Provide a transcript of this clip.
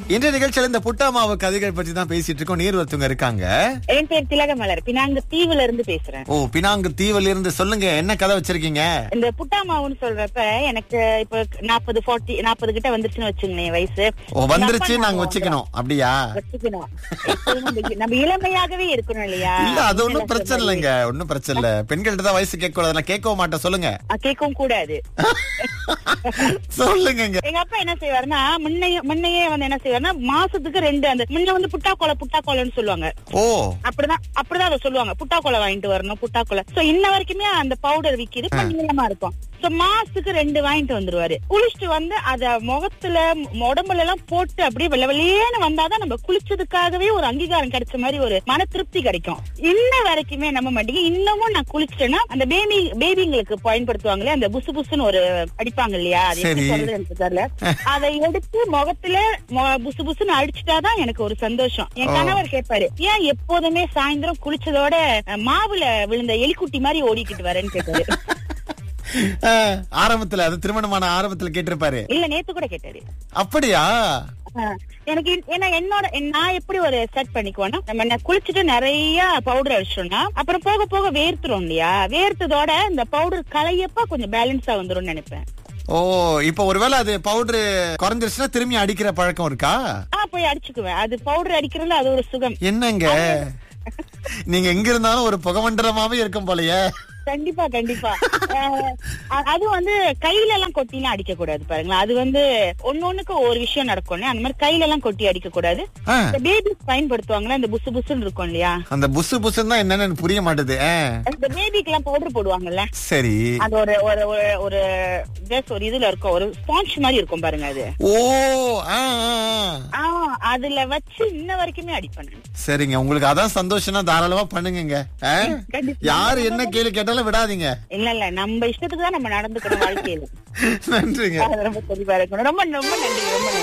இன்றைய நிகழ்ச்சியில இந்த புட்டாமாவு கதைகள் பற்றி தான் பேசிட்டு இருக்கோம் நீர் ஒருத்தவங்க இருக்காங்க என் பேர் திலகமலர் பினாங்க தீவுல இருந்து பேசுறேன் ஓ பினாங்கு தீவுல இருந்து சொல்லுங்க என்ன கதை வச்சிருக்கீங்க இந்த புட்டாமாவுன்னு சொல்றப்ப எனக்கு இப்ப நாற்பது ஃபார்ட்டி நாற்பது கிட்ட வந்துருச்சுன்னு வச்சுங்களேன் வயசு ஓ வந்துருச்சு எங்க அப்பா நாங்க நான் வச்சுக்கணும் அப்படியா வச்சுக்கணும் எப்போதும் நம்ம- நம்ம இளமையாகவே இருக்கணும் இல்லையா இல்ல அது ஒண்ணும் பிரச்சனை இல்லைங்க ஒண்ணும் பிரச்சனை இல்ல பெண்கள்ட்ட தான் வயசு கேட்க கூடாது நான் கேட்கவும் மாட்டேன் சொல்லுங்க அஹ் கேட்கவும் கூடாது சொல்லுங்க எங்க அப்பா என்ன செய்வாருன்னா முன்னையே முன்னையே வந்து என்ன செய்வாருன்னா மாசத்துக்கு ரெண்டு அந்த முன்ன வந்து புட்டாக்கோலை புட்டாக்கோலைன்னு சொல்லுவாங்க ஓ அப்படிதான் அப்படிதான் அதை சொல்லுவாங்க புட்டாக்கோலை வாங்கிட்டு வரணும் புட்டாக்கோலை சோ இன்ன வரைக்குமே அந்த பவுடர் விக்குது இப்ப நீளமா இருக்கும் சோ மாசத்துக்கு ரெண்டு வாங்கிட்டு வந்துருவாரு குளிச்சுட்டு வந்து அத முகத்துல ம- உடம்புல எல்லாம் போட்டு அப்படியே வெள்ள வெளியேன்னு வந்தாதான் நம்ம குளிச்சதுக்காகவே ஒரு அங்கீகாரம் கிடைச்ச மாதிரி ஒரு மன திருப்தி கிடைக்கும் இன்ன வரைக்குமே நம்ப மாட்டீங்க இன்னமும் நான் குளிச்சிட்டேன்னா அந்த பேபி பேபிங்களுக்கு பயன்படுத்துவாங்களே அந்த புசு புசுன்னு ஒரு அடிப்பாங்க இல்லையா அது எப்படி சரி. சொல்றது எனக்கு தெரியல அதை எடுத்து முகத்துல மொ- புசு புசுன்னு அடிச்சுட்டாதான் எனக்கு ஒரு சந்தோஷம் என் ஓ. கணவர் கேட்பாரு ஏன் எப்போதுமே சாயந்தரம் குளிச்சதோட அஹ், மாவுல விழுந்த எலிக்குட்டி மாதிரி ஓடிக்கிட்டு வரேன்னு கேட்டாரு அஹ், ஆரம்பத்துல அது திருமணமான ஆரம்பத்துல கேட்டிருப்பாரு இல்ல நேத்து கூட கேட்டாரு அப்படியா அஹ், எனக்கு இன்- ஏன்னா என்னோட என் நான் எப்படி ஒரு செட் பண்ணிக்குவேன்னா நம்ம என்ன குளிச்சுட்டு நிறைய பவுடர் அடிச்சோம்னா அப்புறம் போக போக வேர்த்துரும் இல்லையா வேர்த்ததோட இந்த பவுடர் கலையப்ப கொஞ்சம் பேலன்ஸா வந்துரும்னு நினைப்பேன் ஓ இப்ப ஒருவேளை அது பவுடர் குறைஞ்சிருச்சுன்னா திரும்பி அடிக்கிற பழக்கம் இருக்கா ஆ போய் அடிச்சுக்குவேன் அது பவுடர் அடிக்கிறதுல அது ஒரு சுகம் என்னங்க நீங்க எங்க இருந்தாலும் ஒரு புகமண்டலமாவே இருக்கும் போலயே கண்டிப்பா கண்டிப்பா அஹ், அ- அது வந்து கையில எல்லாம் கொட்டிலாம் அடிக்க கூடாது பாருங்களேன் அது வந்து ஒன்னொன்னுக்கு ஒரு விஷயம் நடக்கும் அந்த மாதிரி கையில எல்லாம் கொட்டி அடிக்க கூடாது ஆ, இந்த பேபிஸ் பயன்படுத்துவாங்களா இந்த புசு புசுன்னு இருக்கும் இல்லையா அந்த புசு புசுன்னு தான் என்னன்னு எனக்கு புரிய மாட்டுது ஆ, இந்த பேபிக்கு எல்லாம் பவுடர் போடுவாங்கல்ல சரி அது ஒரு ஒரு ஒரு- ஒரு just ஒரு இதுல இருக்கும் ஒரு ஸ்பாஞ்ச் மாதிரி இருக்கும் பாருங்க அது ஓ ஆ, ஆ, ஆ. ஆ அதுல வச்சு இன்ன வரைக்குமே அடிப்பேன் நான். சரிங்க உங்களுக்கு அதான் சந்தோஷம்னா தாராளமா பண்ணுங்க ஆ? கண்டிப்பா. யாரு என்ன கேள்வி கேட்டாலும் விடாதீங்க இல்ல இல்ல நம்ம இஷ்டத்துக்கு தான் நம்ம நடந்துக்கணும் வாழ்க்கையில நன்றிங்க அது ரொம்ப தெளிவா இருக்கணும் ரொம்ப ரொம்ப நன்றி ரொம்ப நன்றி